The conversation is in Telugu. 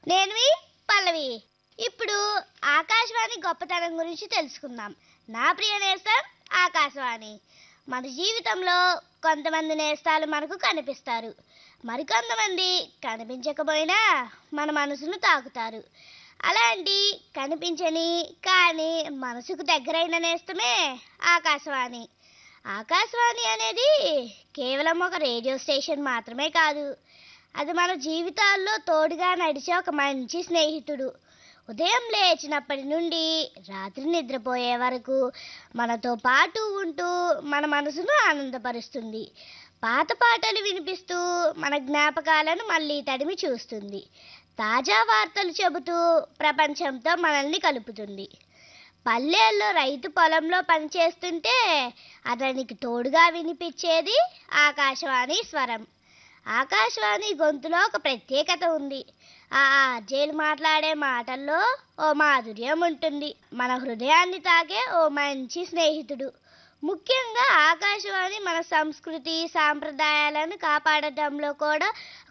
నేను మీ పల్లవి ఇప్పుడు ఆకాశవాణి గొప్పతనం గురించి తెలుసుకుందాం నా ప్రియ నేస్తం ఆకాశవాణి మన జీవితంలో కొంతమంది నేస్తాలు మనకు కనిపిస్తారు మరికొంతమంది కనిపించకపోయినా మన మనసును తాకుతారు అలాంటి కనిపించని కానీ మనసుకు దగ్గరైన నేస్తమే ఆకాశవాణి ఆకాశవాణి అనేది కేవలం ఒక రేడియో స్టేషన్ మాత్రమే కాదు అది మన జీవితాల్లో తోడుగా నడిచే ఒక మంచి స్నేహితుడు ఉదయం లేచినప్పటి నుండి రాత్రి నిద్రపోయే వరకు మనతో పాటు ఉంటూ మన మనసును ఆనందపరుస్తుంది పాత పాటలు వినిపిస్తూ మన జ్ఞాపకాలను మళ్ళీ తడిమి చూస్తుంది తాజా వార్తలు చెబుతూ ప్రపంచంతో మనల్ని కలుపుతుంది పల్లెల్లో రైతు పొలంలో పనిచేస్తుంటే అతనికి తోడుగా వినిపించేది ఆకాశవాణి స్వరం ఆకాశవాణి గొంతులో ఒక ప్రత్యేకత ఉంది ఆ ఆర్జేలు మాట్లాడే మాటల్లో ఓ మాధుర్యం ఉంటుంది మన హృదయాన్ని తాకే ఓ మంచి స్నేహితుడు ముఖ్యంగా ఆకాశవాణి మన సంస్కృతి సాంప్రదాయాలను కాపాడటంలో కూడా